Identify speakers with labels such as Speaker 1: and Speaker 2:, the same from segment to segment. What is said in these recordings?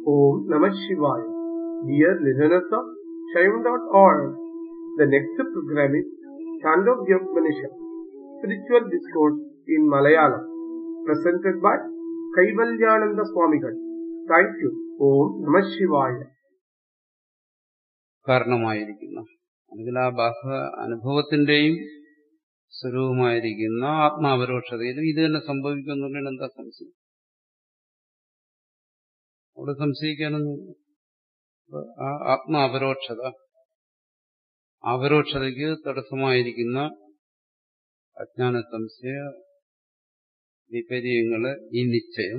Speaker 1: Om Namah Shivaya. Dear listeners of Shaivan.org, the next program is Chandogya Upanishad, Spiritual Discourse in Malayalam, presented by Kaivalyananda Swamigal. Thank you. Om Namah Shivaya.
Speaker 2: കാരണമായിരിക്കുന്ന അല്ലെങ്കിൽ ആ ബാഹ്യ അനുഭവത്തിന്റെയും സ്വരൂപമായിരിക്കുന്ന ആത്മാപരോക്ഷതയിലും ഇത് തന്നെ സംഭവിക്കുന്നുണ്ടെങ്കിൽ എന്താ സംശയം അവിടെ സംശയിക്കാനൊന്നും ആ ആത്മാപരോക്ഷത അപരോക്ഷതയ്ക്ക് തടസ്സമായിരിക്കുന്ന അജ്ഞാന സംശയ വിപര്യങ്ങള് ഈ നിശ്ചയം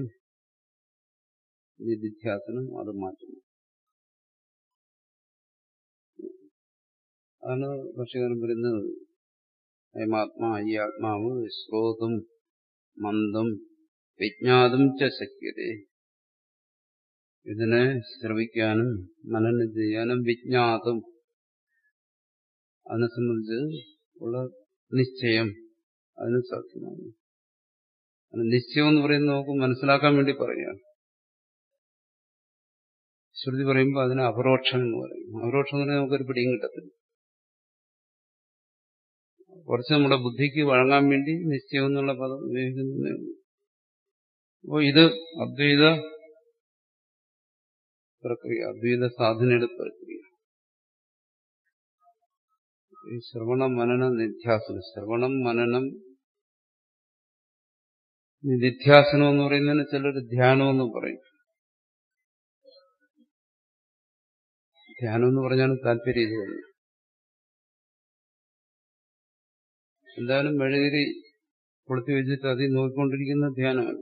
Speaker 2: നിധ്യാസനം അത് മാറ്റുന്നു അതാണ് ഭക്ഷ്യകാരൻ പറയുന്നത് അയമാത്മാ ഈ ആത്മാവ് ശ്രോതും മന്ദം വിജ്ഞാതും ച ശക്യത ഇതിനെ ശ്രവിക്കാനും മനനം ചെയ്യാനും വിജ്ഞാതും അതിനെ സംബന്ധിച്ച് ഉള്ള നിശ്ചയം അതിന് സാധ്യമാണ് നിശ്ചയം എന്ന് പറയുന്നത് നമുക്ക് മനസ്സിലാക്കാൻ വേണ്ടി പറയുകയാണ് ശ്രുതി പറയുമ്പോൾ അതിന് അപരോക്ഷം എന്ന് പറയും അപരോക്ഷം എന്ന് പറഞ്ഞാൽ നമുക്കൊരു പിടിയും കിട്ടത്തില്ല കുറച്ച് നമ്മുടെ ബുദ്ധിക്ക് വഴങ്ങാൻ വേണ്ടി നിശ്ചയം എന്നുള്ള പദം ഉപയോഗിക്കുന്നതേ ഉള്ളൂ അപ്പോൾ ഇത് അദ്വൈത പ്രക്രിയ അദ്വൈത സാധനയുടെ പ്രക്രിയ ഈ ശ്രവണ മനന നിധ്യാസനം ശ്രവണം മനനം നിധ്യാസനം എന്ന് പറയുന്നതിന് ചിലർ ധ്യാനം എന്ന് പറയും ധ്യാനം എന്ന് പറഞ്ഞാണ് താല്പര്യം ഇത് തന്നെ എന്തായാലും മെഴുതിരി കൊളുത്തി വെച്ചിട്ട് അതിൽ നോക്കിക്കൊണ്ടിരിക്കുന്ന ധ്യാനമല്ല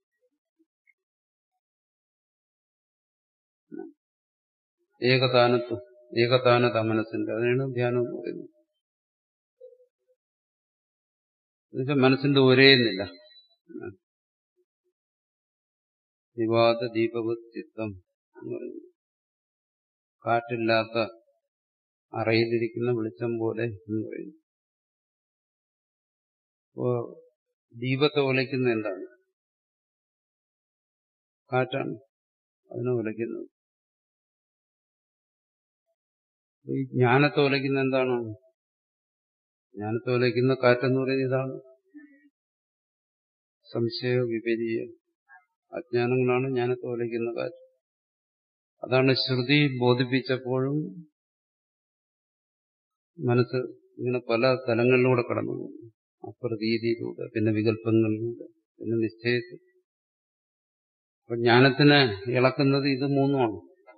Speaker 2: ഏകതാനത്വം ഏകതാനത മനസ്സിന്റെ അതിനാണ് ധ്യാനം എന്ന് പറയുന്നത് എന്നുവെച്ചാൽ മനസ്സിന്റെ ഒരേന്നില്ല വിവാദ ദീപവത് ചിത്തം എന്ന് പറയുന്നു കാറ്റില്ലാത്ത അറയിലിരിക്കുന്ന വെളിച്ചം പോലെ എന്ന് പറയുന്നു അപ്പോ ദീപത്തെ ഒലയ്ക്കുന്ന എന്താണ് കാറ്റാണ് അതിനെ ഒലയ്ക്കുന്നത് ഈ ജ്ഞാനത്തെ ഒലയ്ക്കുന്ന എന്താണ് ജ്ഞാനത്തെ ഒലയ്ക്കുന്ന കാറ്റെന്ന് പറയുന്നത് ഇതാണ് സംശയ വിപരീയ അജ്ഞാനങ്ങളാണ് ജ്ഞാനത്തെ ഒലയ്ക്കുന്ന കാറ്റ് അതാണ് ശ്രുതി ബോധിപ്പിച്ചപ്പോഴും മനസ്സ് ഇങ്ങനെ പല തലങ്ങളിലൂടെ കടന്നു പോകുന്നു അപ്രതീതിയിലൂടെ പിന്നെ വികല്പങ്ങളിലൂടെ പിന്നെ നിശ്ചയത്തിൽ അപ്പൊ ജ്ഞാനത്തിന് ഇളക്കുന്നത് ഇത് മൂന്നുമാണ്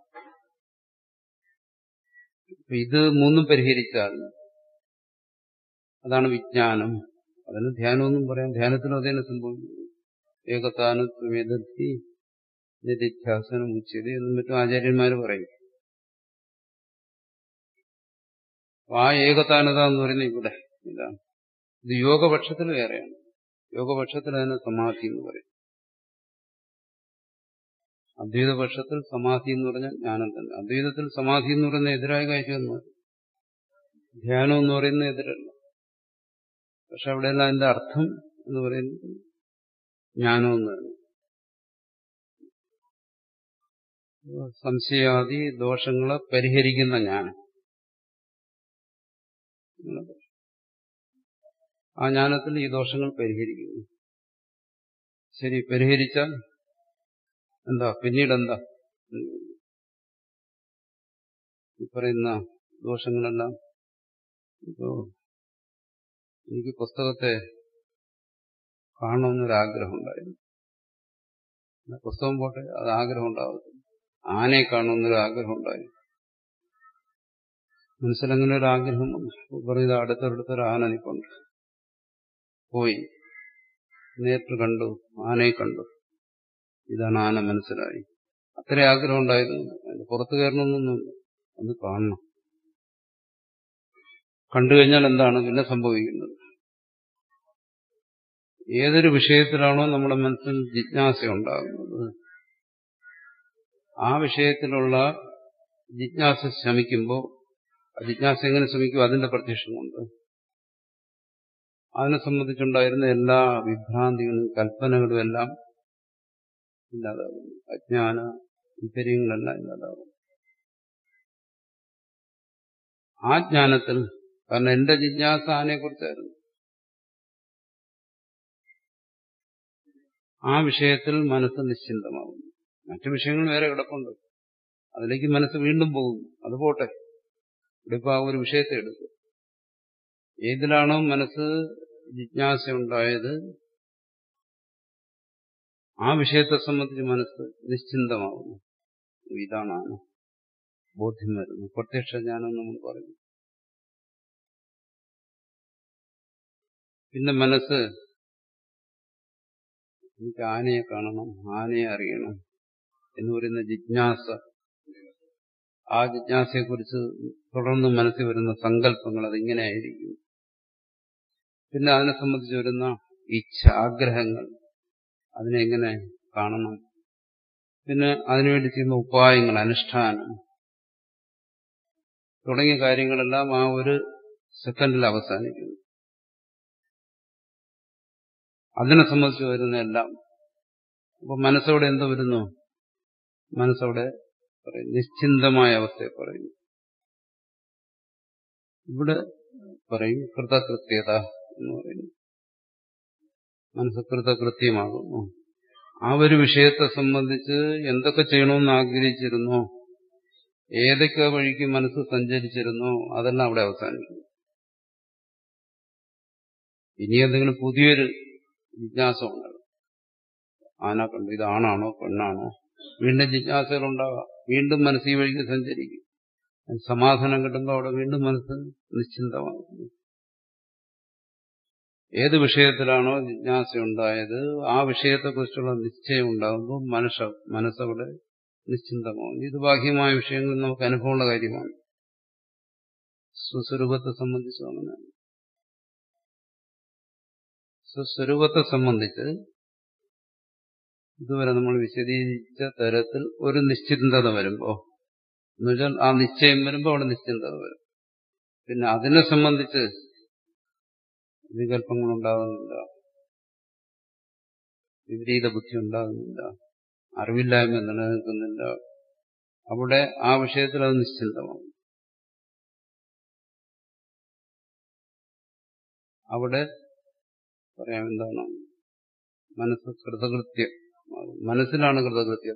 Speaker 2: ഇത് മൂന്നും പരിഹരിച്ചാൽ അതാണ് വിജ്ഞാനം അതിന് ധ്യാനമൊന്നും പറയാം ധ്യാനത്തിനും അതേ സംഭവിക്കുന്നു ഏകത്താനത്വമെതിർത്തി നിധ്യാസനം ഉച്ചത് എന്നും മറ്റും ആചാര്യന്മാർ പറയും ആ ഏകതാനത എന്ന് പറയുന്നത് ഇവിടെ ഇതാണ് ഇത് യോഗപക്ഷത്തിൽ വേറെയാണ് യോഗപക്ഷത്തിൽ അതിനെ സമാധി എന്ന് പറയും അദ്വൈതപക്ഷത്തിൽ സമാധി എന്ന് പറഞ്ഞാൽ ജ്ഞാനം തന്നെ അദ്വൈതത്തിൽ സമാധി എന്ന് പറയുന്ന എതിരായ കാര്യമൊന്നും ധ്യാനം എന്ന് പറയുന്ന എതിരല്ല പക്ഷെ അവിടെയെല്ലാം അതിന്റെ അർത്ഥം എന്ന് പറയുന്നത് ജ്ഞാനം എന്നാണ് സംശയാദി ദോഷങ്ങളെ പരിഹരിക്കുന്ന ജ്ഞാനം ആ ജ്ഞാനത്തിൽ ഈ ദോഷങ്ങൾ പരിഹരിക്കുന്നു ശരി പരിഹരിച്ചാൽ എന്താ പിന്നീട് എന്താ ഈ പറയുന്ന ദോഷങ്ങളെല്ലാം ഇപ്പോ എനിക്ക് പുസ്തകത്തെ കാണണമെന്നൊരാഗ്രഹം ഉണ്ടായിരുന്നു പുസ്തകം പോട്ടെ അത് ആഗ്രഹം ഉണ്ടാവത്തില്ല ആനയെ കാണണമെന്നൊരു ആഗ്രഹം ഉണ്ടായി മനസ്സിലങ്ങനെ ഒരു ആഗ്രഹം പറയുന്നത് അടുത്തടുത്തൊരു ആന നിൽപ്പുണ്ട് പോയി നേരിട്ട് കണ്ടു ആനയെ കണ്ടു ഇതാണ് ആന മനസ്സിലായി അത്ര ആഗ്രഹം ഉണ്ടായിരുന്നു അതിന്റെ പുറത്തു കയറണമെന്നൊന്നും അത് കാണണം കണ്ടു കഴിഞ്ഞാൽ എന്താണ് പിന്നെ സംഭവിക്കുന്നത് ഏതൊരു വിഷയത്തിലാണോ നമ്മുടെ മനസ്സിൽ ജിജ്ഞാസ ഉണ്ടാകുന്നത് ആ വിഷയത്തിലുള്ള ജിജ്ഞാസ ശമിക്കുമ്പോൾ ജിജ്ഞാസ എങ്ങനെ ശ്രമിക്കും അതിന്റെ പ്രത്യക്ഷം കൊണ്ട് അതിനെ സംബന്ധിച്ചുണ്ടായിരുന്ന എല്ലാ വിഭ്രാന്തികളും കൽപ്പനകളും എല്ലാം ഇല്ലാതാകുന്നു അജ്ഞാന താല്പര്യങ്ങളെല്ലാം ഇല്ലാതാവും ആ ജ്ഞാനത്തിൽ കാരണം എന്റെ ജിജ്ഞാസ ആനെ കുറിച്ചായിരുന്നു ആ വിഷയത്തിൽ മനസ്സ് നിശ്ചിന്തമാകുന്നു മറ്റു വിഷയങ്ങൾ വേറെ കിടപ്പുണ്ട് അതിലേക്ക് മനസ്സ് വീണ്ടും പോകുന്നു അത് പോട്ടെ ഇവിടെ ഇപ്പൊ ആ ഒരു വിഷയത്തെ എടുക്കും ഏതിലാണോ മനസ്സ് ജിജ്ഞാസ ഉണ്ടായത് ആ വിഷയത്തെ സംബന്ധിച്ച് മനസ്സ് നിശ്ചിന്തമാകുന്നു ഇതാണ് ബോധ്യം വരുന്നു പ്രത്യക്ഷ ജ്ഞാനം നമ്മൾ പറയുന്നു പിന്നെ മനസ്സ് എനിക്ക് ആനയെ കാണണം ആനയെ അറിയണം എന്ന് പറയുന്ന ജിജ്ഞാസ ആ ജിജ്ഞാസയെക്കുറിച്ച് തുടർന്ന് മനസ്സിൽ വരുന്ന സങ്കല്പങ്ങൾ അതിങ്ങനെയായിരിക്കും പിന്നെ അതിനെ സംബന്ധിച്ച് വരുന്ന ഇച്ഛ ആഗ്രഹങ്ങൾ അതിനെ എങ്ങനെ കാണണം പിന്നെ അതിനുവേണ്ടി ചെയ്യുന്ന ഉപായങ്ങൾ അനുഷ്ഠാനം തുടങ്ങിയ കാര്യങ്ങളെല്ലാം ആ ഒരു സെക്കൻഡിൽ അവസാനിക്കുന്നു അതിനെ സംബന്ധിച്ച് വരുന്ന എല്ലാം അപ്പൊ മനസ്സോടെ എന്ത് വരുന്നു മനസ്സോടെ പറയും നിശ്ചിന്തമായ അവസ്ഥയെ പറയുന്നു ഇവിടെ പറയും കൃതകൃത്യത എന്ന് പറയുന്നു മനസ്സ് കൃതകൃത്യമാകുന്നു ആ ഒരു വിഷയത്തെ സംബന്ധിച്ച് എന്തൊക്കെ ചെയ്യണമെന്ന് ആഗ്രഹിച്ചിരുന്നോ ഏതൊക്കെ വഴിക്ക് മനസ്സ് സഞ്ചരിച്ചിരുന്നോ അതെല്ലാം അവിടെ അവസാനിക്കുന്നു ഇനി എന്തെങ്കിലും പുതിയൊരു ജിജ്ഞാസ ഉണ്ടാകും ആന കണ്ടു ഇത് ആണാണോ പെണ്ണാണോ വീണ്ടും ജിജ്ഞാസകളുണ്ടാകാം വീണ്ടും മനസ്സ് ഈ വഴിക്ക് സഞ്ചരിക്കും സമാധാനം കിട്ടുമ്പോൾ അവിടെ വീണ്ടും മനസ്സ് നിശ്ചിന്തമാകുന്നു ഏത് വിഷയത്തിലാണോ ജിജ്ഞാസ ഉണ്ടായത് ആ വിഷയത്തെക്കുറിച്ചുള്ള നിശ്ചയം ഉണ്ടാകുമ്പോൾ മനസ്സ് മനസ്സവിടെ നിശ്ചിന്തമാകും ഇത് ബാഹ്യമായ വിഷയങ്ങളിൽ നമുക്ക് അനുഭവമുള്ള കാര്യമാണ് സ്വസ്വരൂപത്തെ സംബന്ധിച്ചും അങ്ങനെയാണ് സ്വസ്വരൂപത്തെ സംബന്ധിച്ച് ഇതുവരെ നമ്മൾ വിശദീകരിച്ച തരത്തിൽ ഒരു നിശ്ചിന്തത വരുമ്പോ എന്നുവെച്ചാൽ ആ നിശ്ചയം വരുമ്പോൾ അവിടെ നിശ്ചിന്തത വരും പിന്നെ അതിനെ സംബന്ധിച്ച് വികല്പങ്ങൾ ഉണ്ടാകുന്നില്ല വിപരീത ബുദ്ധി ഉണ്ടാകുന്നില്ല അറിവില്ലായ്മ നിലനിൽക്കുന്നില്ല അവിടെ ആ വിഷയത്തിൽ അത് നിശ്ചിന്തമാണ് അവിടെ പറയാം എന്താണ് മനസ്സ് കൃതകൃത്യം മനസ്സിലാണ് കൃതകൃത്യത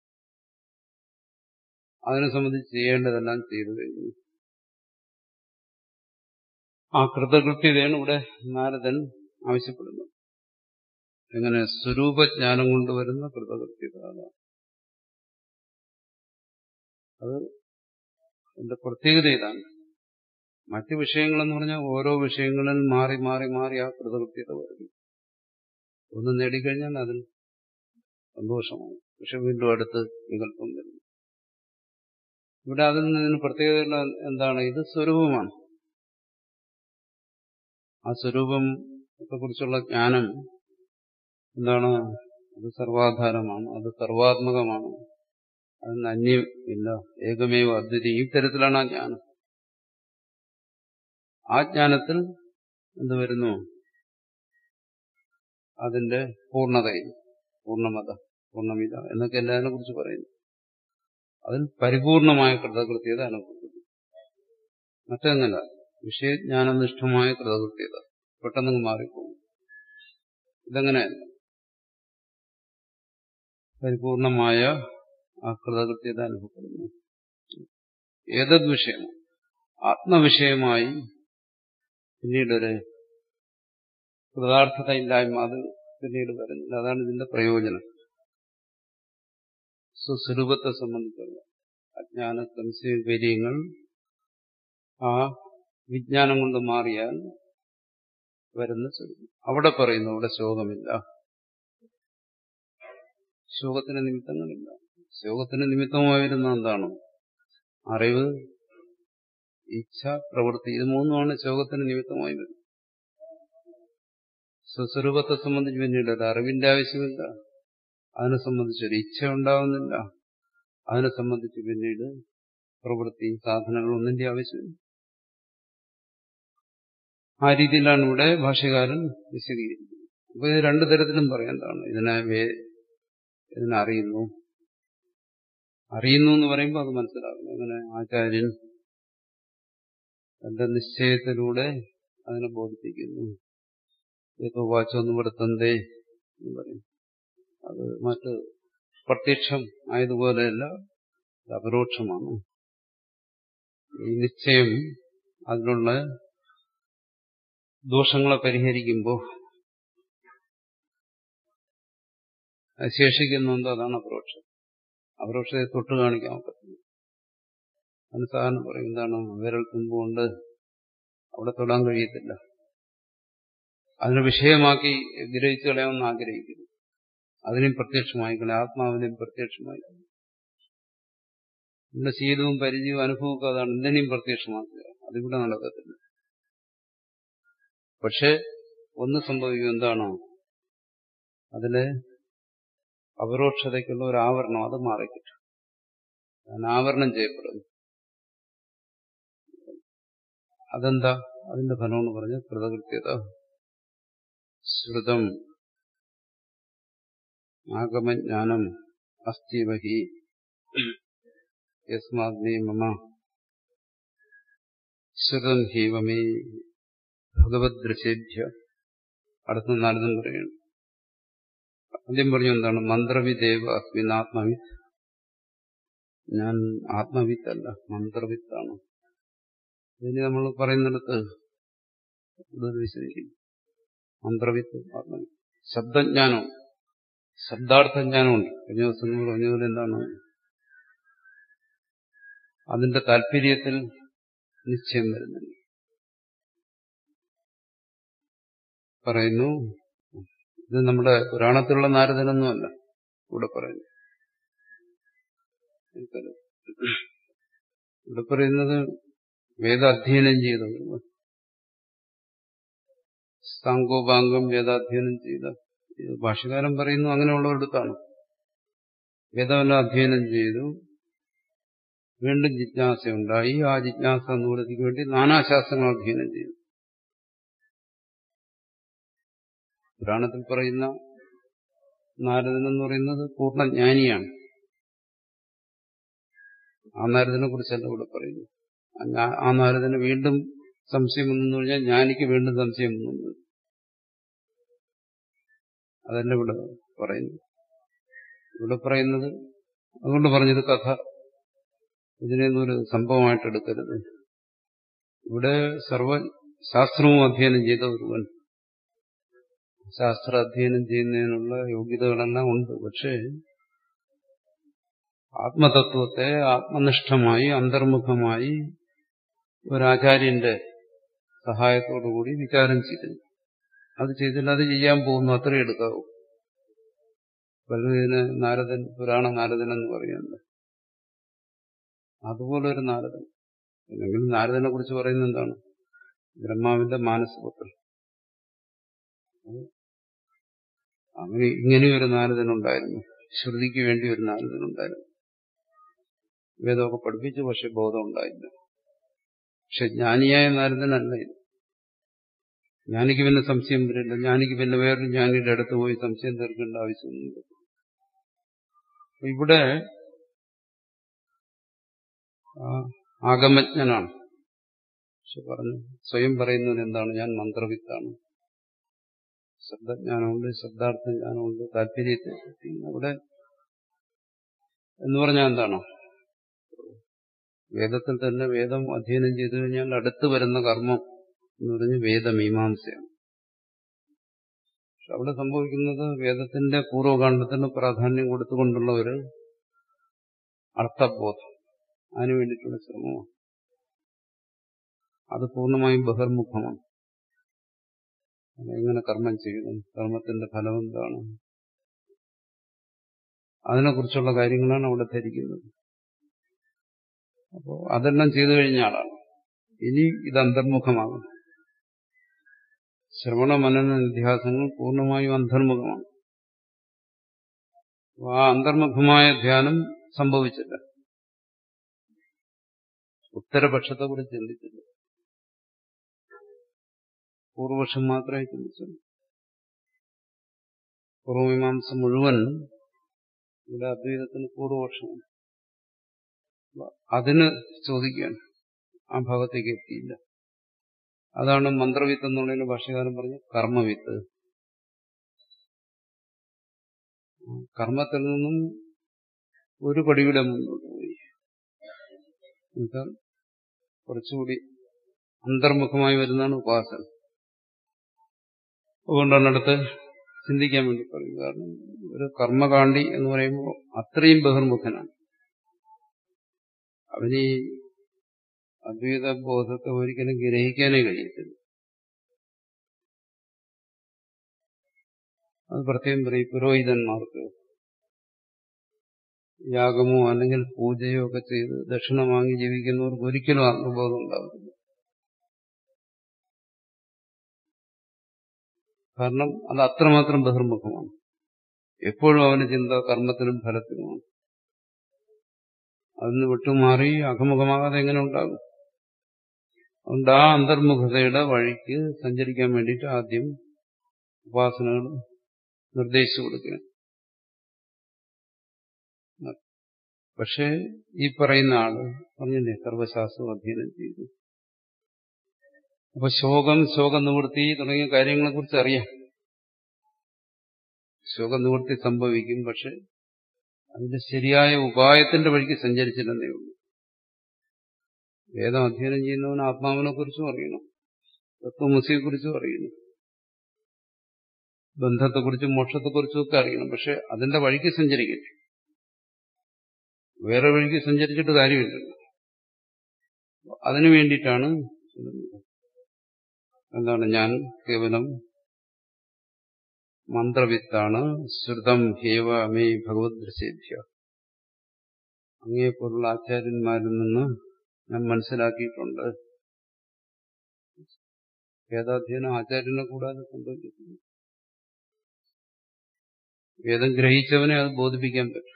Speaker 2: അതിനെ സംബന്ധിച്ച് ചെയ്യേണ്ടതെല്ലാം ചെയ്തു കഴിഞ്ഞു ആ കൃതകൃത്യതയാണ് ഇവിടെ നാരദൻ ആവശ്യപ്പെടുന്നത് എങ്ങനെ സ്വരൂപജ്ഞാനം കൊണ്ടുവരുന്ന കൃതകൃത്യത അതാണ് അത് എന്റെ പ്രത്യേകത ഇതാണ് മറ്റു വിഷയങ്ങളെന്ന് പറഞ്ഞാൽ ഓരോ വിഷയങ്ങളിൽ മാറി മാറി മാറി ആ കൃതകൃത്യത വരുന്നു ഒന്ന് നേടിക്കഴിഞ്ഞാൽ അതിൽ സന്തോഷമാണ് പക്ഷെ വീണ്ടും അടുത്ത് വികല്പം വരുന്നു ഇവിടെ അതിൽ നിന്ന് പ്രത്യേകത എന്താണ് ഇത് സ്വരൂപമാണ് ആ സ്വരൂപത്തെ കുറിച്ചുള്ള ജ്ഞാനം എന്താണ് അത് സർവാധാരമാണ് അത് സർവാത്മകമാണ് അതിന് അന്യമില്ല ഏകമേവ അദ്വിതി ഈ തരത്തിലാണ് ആ ജ്ഞാനം ആ ജ്ഞാനത്തിൽ എന്ത് വരുന്നു അതിന്റെ പൂർണ്ണതയിൽ പൂർണ്ണമത പൂർണ്ണമിത എന്നൊക്കെ എല്ലാതിനെ കുറിച്ച് പറയുന്നു അതിൽ പരിപൂർണമായ കൃതകൃത്യത അനുഭവപ്പെടുന്നു മറ്റെന്നല്ല വിഷയജ്ഞാനനിഷ്ഠമായ കൃതകൃത്യത പെട്ടെന്ന് മാറിപ്പോകും ഇതെങ്ങനെയല്ല പരിപൂർണമായ ആ കൃതകൃത്യത അനുഭവപ്പെടുന്നു ഏതത് വിഷയം ആത്മവിഷയമായി പിന്നീടൊരു കൃതാർത്ഥത ഇല്ലായ്മ അത് പിന്നീട് വരുന്നില്ല അതാണ് ഇതിന്റെ പ്രയോജനം സ്വസ്വരൂപത്തെ സംബന്ധിച്ചുള്ള അജ്ഞാന സംശയപര്യങ്ങൾ ആ വിജ്ഞാനം കൊണ്ട് മാറിയാൽ വരുന്ന സ്വരൂപം അവിടെ പറയുന്നു അവിടെ ശോകമില്ല ശോകത്തിന് നിമിത്തങ്ങളില്ല ശോകത്തിന് നിമിത്തമായി വരുന്ന എന്താണ് അറിവ് ഇച്ഛ പ്രവൃത്തി ഇത് മൂന്നുമാണ് ശോകത്തിന് നിമിത്തമായി വരുന്നത് സ്വസ്വരൂപത്തെ സംബന്ധിച്ച് പിന്നീട് ഒരു അറിവിന്റെ ആവശ്യമില്ല അതിനെ സംബന്ധിച്ചൊരു ഇച്ഛ ഉണ്ടാവുന്നില്ല അതിനെ സംബന്ധിച്ച് പിന്നീട് പ്രവൃത്തി സാധനങ്ങൾ ഒന്നിന്റെ ആവശ്യമില്ല ആ രീതിയിലാണ് ഇവിടെ ഭാഷ്യകാരൻ വിശദീകരിക്കുന്നത് അപ്പൊ ഇത് രണ്ടു തരത്തിലും പറയാം എന്താണ് ഇതിനെ ഇതിനെ അറിയുന്നു അറിയുന്നു എന്ന് പറയുമ്പോൾ അത് മനസ്സിലാകുന്നു അങ്ങനെ ആചാര്യൻ തന്റെ നിശ്ചയത്തിലൂടെ അതിനെ ബോധിപ്പിക്കുന്നു ഏതോ വാച്ചൊന്നും വരുത്തന്തേ എന്ന് പറയും അത് മറ്റ് പ്രത്യക്ഷം ആയതുപോലെയല്ല ഇത് അപരോക്ഷമാണ് ഈ നിശ്ചയം അതിലുള്ള ദോഷങ്ങളെ പരിഹരിക്കുമ്പോൾ അത് ശേഷിക്കുന്നുണ്ടോ അതാണ് അപരോക്ഷം അപരോക്ഷത്തെ തൊട്ട് കാണിക്കാൻ പറ്റുന്നു അതിന് സാധാരണ പറയും എന്താണ് വിരൽ തുമ്പുകൊണ്ട് അവിടെ തൊടാൻ കഴിയത്തില്ല അതിനെ വിഷയമാക്കി ഗ്രഹിച്ചു കളയാമെന്ന് ആഗ്രഹിക്കുന്നു അതിനെയും പ്രത്യക്ഷമായി കളയാം ആത്മാവിനെയും പ്രത്യക്ഷമായി നമ്മുടെ ശീലവും പരിചയവും അനുഭവമൊക്കെ അതാണ് എന്തിനേയും പ്രത്യക്ഷമാക്കുക അതിവിടെ നടക്കത്തില്ല പക്ഷെ ഒന്ന് സംഭവിക്കും എന്താണോ അതിലെ അപരോക്ഷതയ്ക്കുള്ള ഒരു ആവരണം അത് മാറിക്കിട്ടും ആവരണം ചെയ്യപ്പെടുന്നു അതെന്താ അതിന്റെ ഫലമെന്ന് പറഞ്ഞ കൃതകൃത്യത ശ്രുതം ആഗമജ്ഞാനം അസ്ഥിവഹി യസ്മാഗ്നി മമ ശ്രുതം ഹീവമേ ഭഗവത് ദൃശേഭ്യ അടുത്ത നാരദൻ പറയുന്നു ആദ്യം പറഞ്ഞു എന്താണ് മന്ത്രവിദേവ അസ്മിൻ ആത്മവിത്ത് ഞാൻ ആത്മവിത്തല്ല മന്ത്രവിത്താണ് ഇനി നമ്മൾ പറയുന്നിടത്ത് കൂടുതൽ വിശദീകരിക്കും മന്ത്രവിത്ത് ആത്മവിത്ത് ശബ്ദജ്ഞാനം ശബ്ദാർത്ഥജ്ഞാനമുണ്ട് കഴിഞ്ഞ ദിവസം നമ്മൾ പറഞ്ഞതുപോലെ എന്താണ് അതിന്റെ താല്പര്യത്തിൽ നിശ്ചയം വരുന്നില്ല പറയുന്നു ഇത് നമ്മുടെ പുരാണത്തിലുള്ള നാരദനൊന്നുമല്ല ഇവിടെ പറയുന്നു ഇവിടെ പറയുന്നത് വേദാധ്യയനം ചെയ്തത് സാങ്കോപാംഗം വേദാധ്യയനം ചെയ്ത ഭാഷകാരൻ പറയുന്നു അങ്ങനെയുള്ളവരടുത്താണ് വേദമെല്ലാം അധ്യയനം ചെയ്തു വീണ്ടും ജിജ്ഞാസയുണ്ടായി ആ ജിജ്ഞാസ നിവൃത്തിക്ക് വേണ്ടി നാനാശാസ്ത്രങ്ങൾ അധ്യയനം ചെയ്തു പുരാണത്തിൽ പറയുന്ന നാരദൻ എന്ന് പറയുന്നത് പൂർണ്ണജ്ഞാനിയാണ് ആ നാരദനെ കുറിച്ചല്ല ഇവിടെ പറയുന്നു ആ നാരദന് വീണ്ടും സംശയം വന്നു കഴിഞ്ഞാൽ ജ്ഞാനിക്ക് വീണ്ടും സംശയം വന്നു അതല്ല ഇവിടെ പറയുന്നു ഇവിടെ പറയുന്നത് അതുകൊണ്ട് പറഞ്ഞത് കഥ ഇതിനെയൊന്നും ഒരു സംഭവമായിട്ട് എടുക്കരുത് ഇവിടെ സർവശാസ്ത്രവും അധ്യയനം ചെയ്ത ഒരുവൻ ശാസ്ത്ര അധ്യയനം ചെയ്യുന്നതിനുള്ള യോഗ്യതകളെല്ലാം ഉണ്ട് പക്ഷേ ആത്മതത്വത്തെ ആത്മനിഷ്ഠമായി അന്തർമുഖമായി ഒരാചാര്യന്റെ സഹായത്തോടുകൂടി വിചാരം ചെയ്തില്ല അത് ചെയ്തില്ല അത് ചെയ്യാൻ പോകുന്നു അത്രയും എടുക്കാവൂ പലതിന് നാരദൻ പുരാണ നാരദൻ എന്ന് പറയുന്നുണ്ട് അതുപോലെ ഒരു നാരദൻ അല്ലെങ്കിൽ നാരദനെ കുറിച്ച് പറയുന്നത് എന്താണ് ബ്രഹ്മാവിന്റെ മാനസപുത്രൻ അങ്ങനെ ഇങ്ങനെയൊരു നാരദനുണ്ടായിരുന്നു ശ്രുതിക്ക് വേണ്ടി ഒരു നാരദനുണ്ടായിരുന്നു വേദമൊക്കെ പഠിപ്പിച്ചു പക്ഷെ ബോധം ഉണ്ടായില്ല പക്ഷെ ജ്ഞാനിയായ നാരദനല്ല ഇത് ജ്ഞാനിക്ക് പിന്നെ സംശയം വരില്ല ജ്ഞാനിക്ക് പിന്നെ വേറൊരു ജ്ഞാനിയുടെ അടുത്ത് പോയി സംശയം തീർക്കേണ്ട ആവശ്യമൊന്നുമില്ല ഇവിടെ ആഗമജ്ഞനാണ് പക്ഷെ പറഞ്ഞു സ്വയം പറയുന്നത് എന്താണ് ഞാൻ മന്ത്രവിത്താണ് ശബ്ദജ്ഞാനമുണ്ട് ശബ്ദാർത്ഥ ജ്ഞാനമുണ്ട് താല്പര്യത്തെ അവിടെ എന്ന് പറഞ്ഞാൽ എന്താണോ വേദത്തിൽ തന്നെ വേദം അധ്യയനം ചെയ്തു കഴിഞ്ഞാൽ അടുത്ത് വരുന്ന കർമ്മം എന്ന് പറഞ്ഞ് വേദമീമാംസയാണ് പക്ഷെ അവിടെ സംഭവിക്കുന്നത് വേദത്തിന്റെ പൂർവ്വകാണ്ഡത്തിന് പ്രാധാന്യം കൊടുത്തുകൊണ്ടുള്ള ഒരു അർത്ഥബോധം അതിനു വേണ്ടിയിട്ടുള്ള ശ്രമമാണ് അത് പൂർണ്ണമായും ബഹിർമുഖമാണ് എങ്ങനെ കർമ്മം ചെയ്യണം കർമ്മത്തിന്റെ ഫലം എന്താണ് അതിനെക്കുറിച്ചുള്ള കാര്യങ്ങളാണ് അവിടെ ധരിക്കുന്നത് അപ്പോൾ അതെല്ലാം ചെയ്തു കഴിഞ്ഞ ആളാണ് ഇനി ഇത് അന്തർമുഖമാകും ശ്രവണ മനന നിധ്യാസങ്ങൾ പൂർണ്ണമായും അന്തർമുഖമാണ് ആ അന്തർമുഖമായ ധ്യാനം സംഭവിച്ചില്ല ഉത്തരപക്ഷത്തെ കുറിച്ച് ചിന്തിച്ചില്ല പൂർവപക്ഷം മാത്രമേ ചിന്തിച്ചുള്ളൂ പൂർവമീമാംസ മുഴുവൻ ഇവിടെ അദ്വൈതത്തിന് പൂർവപക്ഷമാണ് അതിന് ചോദിക്കുകയാണ് ആ ഭാഗത്തേക്ക് എത്തിയില്ല അതാണ് മന്ത്രവിത്ത് എന്നുള്ളതിന് ഭാഷകാരൻ പറഞ്ഞ കർമ്മവിത്ത് കർമ്മത്തിൽ നിന്നും ഒരു പടിയുടെ മുന്നോട്ട് പോയി എന്നുവെച്ചാൽ കുറച്ചുകൂടി അന്തർമുഖമായി വരുന്നതാണ് ഉപാസന അതുകൊണ്ടാണ് അടുത്ത് ചിന്തിക്കാൻ വേണ്ടി പറയുന്നത് കാരണം ഒരു കർമ്മകാണ്ഡി എന്ന് പറയുമ്പോൾ അത്രയും ബഹിർമുഖനാണ് അവന് ഈ അദ്വൈത ബോധത്തെ ഒരിക്കലും ഗ്രഹിക്കാനേ കഴിയത്തില്ല അത് പ്രത്യേകം പറയും പുരോഹിതന്മാർക്ക് യാഗമോ അല്ലെങ്കിൽ പൂജയോ ഒക്കെ ചെയ്ത് ദക്ഷിണ വാങ്ങി ജീവിക്കുന്നവർക്ക് ഒരിക്കലും ആത്മബോധം ഉണ്ടാകത്തില്ല കാരണം അത് അത്രമാത്രം ബഹിർമുഖമാണ് എപ്പോഴും അവന് ചിന്ത കർമ്മത്തിനും ഫലത്തിനുമാണ് അതിന് വിട്ടുമാറി അഖമുഖമാകാതെ എങ്ങനെ ഉണ്ടാകും അതുകൊണ്ട് ആ അന്തർമുഖതയുടെ വഴിക്ക് സഞ്ചരിക്കാൻ വേണ്ടിയിട്ട് ആദ്യം ഉപാസനകൾ നിർദ്ദേശിച്ചു കൊടുക്കണം പക്ഷേ ഈ പറയുന്ന ആള് പറഞ്ഞില്ലേ സർവശാസ്ത്രം അധ്യയനം ചെയ്തു അപ്പൊ ശോകം ശോകനിവൃത്തി തുടങ്ങിയ കാര്യങ്ങളെ കുറിച്ച് അറിയാം ശോകനിവൃത്തി സംഭവിക്കും പക്ഷെ അതിന്റെ ശരിയായ ഉപായത്തിന്റെ വഴിക്ക് സഞ്ചരിച്ചില്ലെന്നേ ഉള്ളൂ വേദം അധ്യയനം ചെയ്യുന്നവൻ ആത്മാവിനെ കുറിച്ചും അറിയണം തത്വമസിയെ കുറിച്ചും അറിയണം ബന്ധത്തെക്കുറിച്ചും മോക്ഷത്തെക്കുറിച്ചും ഒക്കെ അറിയണം പക്ഷെ അതിന്റെ വഴിക്ക് സഞ്ചരിക്കട്ടെ വേറെ വഴിക്ക് സഞ്ചരിച്ചിട്ട് കാര്യമില്ലല്ലോ അതിനു വേണ്ടിയിട്ടാണ് എന്താണ് ഞാൻ കേവലം മന്ത്രവിത്താണ് ശ്രുതം ഹേവ മേ ഭഗവത് ദൃശ്യേഭ്യ അങ്ങേപ്പോലുള്ള ആചാര്യന്മാരിൽ നിന്ന് ഞാൻ മനസ്സിലാക്കിയിട്ടുണ്ട് വേദാധ്യയനം ആചാര്യനെ കൂടാതെ സംഭവിക്കുന്നു വേദം ഗ്രഹിച്ചവനെ അത് ബോധിപ്പിക്കാൻ പറ്റും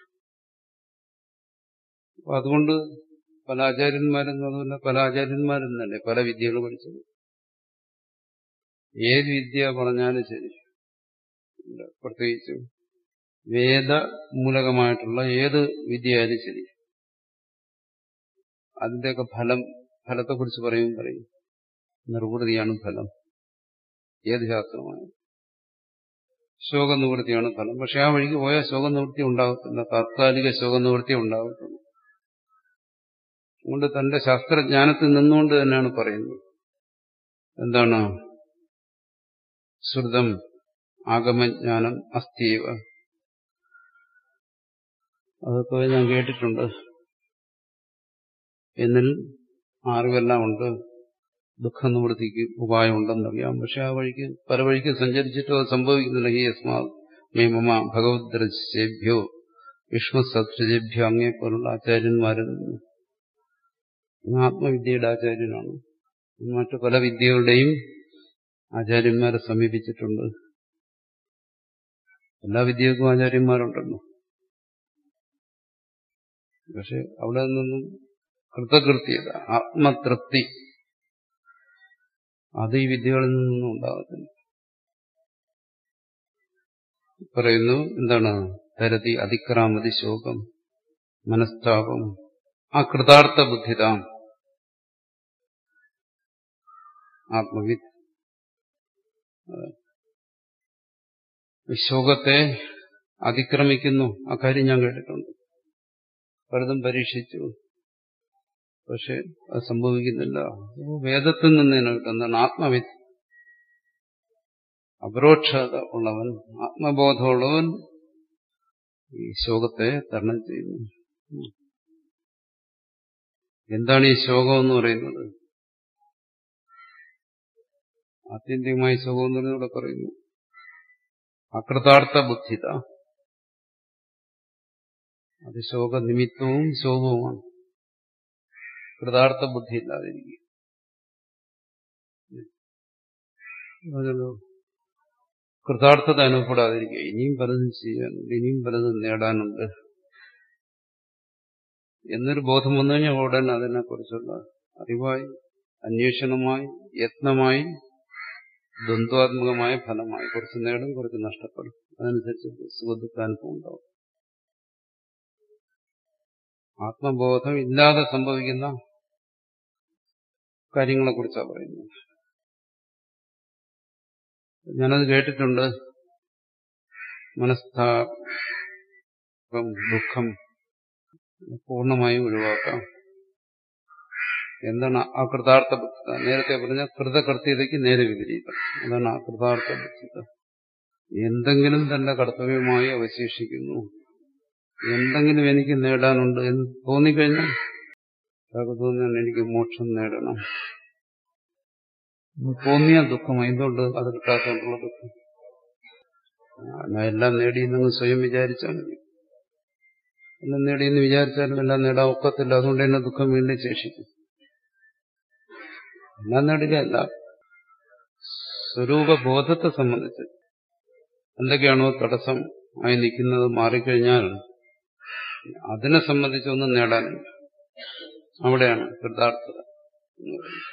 Speaker 2: അപ്പൊ അതുകൊണ്ട് പല ആചാര്യന്മാരെന്നതുപോലെ പല ആചാര്യന്മാരും തന്നെ പല വിദ്യകൾ പഠിച്ചത് ഏത് വിദ്യ പറഞ്ഞാലും ശരി പ്രത്യേകിച്ചും വേദമൂലകമായിട്ടുള്ള ഏത് വിദ്യയായാലും ശരി അതിന്റെയൊക്കെ ഫലം ഫലത്തെക്കുറിച്ച് പറയും പറയും നിർവൃതിയാണ് ഫലം ഏത് ശാസ്ത്രമാണ് ശോകനിവൃത്തിയാണ് ഫലം പക്ഷെ ആ വഴിക്ക് പോയാൽ ശോകനിവൃത്തി ഉണ്ടാകത്തില്ല താത്കാലിക ശോകനിവൃത്തി ഉണ്ടാകത്തുള്ളൂ അതുകൊണ്ട് തന്റെ ശാസ്ത്രജ്ഞാനത്തിൽ നിന്നുകൊണ്ട് തന്നെയാണ് പറയുന്നത് എന്താണ് ശ്രുതം ആഗമജ്ഞാനം അസ്ഥീവ അതൊക്കെ ഞാൻ കേട്ടിട്ടുണ്ട് എന്നിൽ അറിവെല്ലാം ഉണ്ട് ദുഃഖ നിവൃത്തിക്ക് ഉപായമുണ്ടെന്നറിയാം പക്ഷെ ആ വഴിക്ക് പല വഴിക്ക് സഞ്ചരിച്ചിട്ടോ അത് സംഭവിക്കുന്നില്ല ഈ യസ്മാ മേ മമ ഭഗവത് ദൃശ്യേഭ്യോ വിഷ്ണുസത്സജേഭ്യോ അങ്ങേ പോലുള്ള ആചാര്യന്മാരിൽ നിന്ന് ആത്മവിദ്യയുടെ ആചാര്യനാണ് മറ്റു പല വിദ്യകളുടെയും ആചാര്യന്മാരെ സമീപിച്ചിട്ടുണ്ട് എല്ലാ വിദ്യകൾക്കും ആചാര്യന്മാരുണ്ടല്ലോ പക്ഷെ അവിടെ നിന്നും കൃതകൃത്യത ആത്മതൃപ്തി അത് ഈ വിദ്യകളിൽ നിന്നൊന്നും ഉണ്ടാകത്തില്ല പറയുന്നു എന്താണ് തരതി അതിക്രാമതി ശോകം മനസ്താപം ആ കൃതാർത്ഥ ബുദ്ധിതാം ആത്മവിദ് ശോകത്തെ അതിക്രമിക്കുന്നു ആ കാര്യം ഞാൻ കേട്ടിട്ടുണ്ട് പലതും പരീക്ഷിച്ചു പക്ഷെ അത് സംഭവിക്കുന്നില്ല വേദത്തിൽ നിന്ന് തന്നെ കിട്ടുന്നതാണ് ആത്മവിത്ത് അപരോക്ഷത ഉള്ളവൻ ആത്മബോധമുള്ളവൻ ഈ ശോകത്തെ തരണം ചെയ്യുന്നു എന്താണ് ഈ ശോകം എന്ന് പറയുന്നത് ആത്യന്തികമായി ശോകം എന്ന് ഇവിടെ പറയുന്നു അകൃതാർത്ഥ ബുദ്ധിത അത് ശോക നിമിത്തവും ശോകവുമാണ് കൃതാർത്ഥ ബുദ്ധി ഇല്ലാതിരിക്കുക കൃതാർത്ഥത അനുഭവപ്പെടാതിരിക്കുക ഇനിയും പലതും ചെയ്യാനുണ്ട് ഇനിയും പലതും നേടാനുണ്ട് എന്നൊരു ബോധം വന്നു കഴിഞ്ഞാൽ ഉടൻ അതിനെക്കുറിച്ചുള്ള അറിവായി അന്വേഷണമായി യത്നമായി ദ്വന്ദ്വാത്മകമായ ഫലമായി കുറച്ച് നേടും കുറച്ച് നഷ്ടപ്പെടും അതനുസരിച്ച് സുഖദുഃഖാനുഭവം ഉണ്ടാവും ആത്മബോധം ഇല്ലാതെ സംഭവിക്കുന്ന കാര്യങ്ങളെക്കുറിച്ചാണ് പറയുന്നത് ഞാനത് കേട്ടിട്ടുണ്ട് മനസ്താപം ദുഃഖം പൂർണ്ണമായും ഒഴിവാക്കാം എന്താണ് അകൃതാർത്ഥ ബുദ്ധിത നേരത്തെ പറഞ്ഞ കൃതകൃത്യതയ്ക്ക് നേരെ വിപരീതം അതാണ് അകൃതാർത്ഥ ബുദ്ധിത എന്തെങ്കിലും തന്റെ കർത്തവ്യമായി അവശേഷിക്കുന്നു എന്തെങ്കിലും എനിക്ക് നേടാനുണ്ട് എന്ന് തോന്നിക്കഴിഞ്ഞാൽ അതൊക്കെ തോന്നിയാൽ എനിക്ക് മോക്ഷം നേടണം തോന്നിയ ദുഃഖം എന്തുകൊണ്ട് അത് കിട്ടാത്തതുകൊണ്ടുള്ള ദുഃഖം ഞാൻ എല്ലാം നേടിയെന്നങ്ങ് സ്വയം വിചാരിച്ചാൽ മതി എല്ലാം നേടിയെന്ന് വിചാരിച്ചാലും എല്ലാം നേടാൻ ഒക്കത്തില്ല അതുകൊണ്ട് തന്നെ ദുഃഖം വീണ്ടും ശേഷിക്കും എല്ലാം നേടുകയല്ല സ്വരൂപബോധത്തെ സംബന്ധിച്ച് എന്തൊക്കെയാണോ തടസ്സം ആയി നിൽക്കുന്നത് മാറിക്കഴിഞ്ഞാൽ അതിനെ സംബന്ധിച്ചൊന്നും നേടാനില്ല അവിടെയാണ് കൃതാർത്ഥത എന്ന് പറയുന്നത്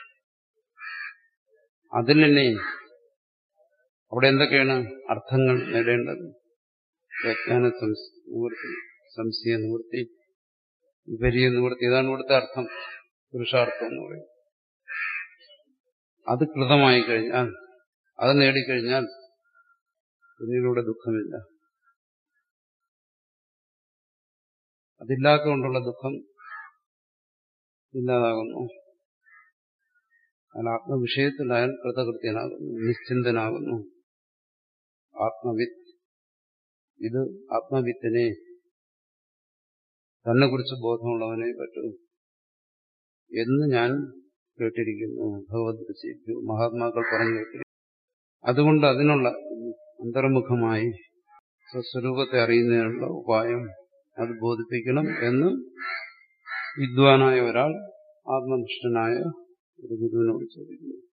Speaker 2: അതിൽ തന്നെ അവിടെ എന്തൊക്കെയാണ് അർത്ഥങ്ങൾ നേടേണ്ടത് വ്യജ്ഞാന നിവൃത്തി സംശയ നിവൃത്തി വിപരീയ നിവൃത്തി ഇതാണ് ഇവിടുത്തെ അർത്ഥം പുരുഷാർത്ഥം എന്ന് പറയുന്നത് അത് കൃതമായി കഴിഞ്ഞാൽ അത് നേടിക്കഴിഞ്ഞാൽ പിന്നീടിവിടെ ദുഃഖമില്ല അതില്ലാത്തതുകൊണ്ടുള്ള ദുഃഖം ഇല്ലാതാകുന്നു അയാൾ ആത്മവിഷയത്തിൽ അയാൾ കൃതകൃത്യനാകുന്നു നിശ്ചിന്തനാകുന്നു ആത്മവിത്ത് ഇത് ആത്മവിത്തിനെ തന്നെ കുറിച്ച് ബോധമുള്ളവനെ പറ്റൂ എന്ന് ഞാൻ കേട്ടിരിക്കുന്നു ഭഗവത് ഋഷിക്കു മഹാത്മാക്കൾ പറഞ്ഞു കേട്ടിരിക്കുന്നു അതുകൊണ്ട് അതിനുള്ള അന്തർമുഖമായി സ്വസ്വരൂപത്തെ അറിയുന്നതിനുള്ള ഉപായം അത് ബോധിപ്പിക്കണം എന്ന് വിദ്വാനായ ഒരാൾ ആത്മനിഷ്ഠനായ ഒരു ഗുരുവിനോട് ചോദിക്കുന്നു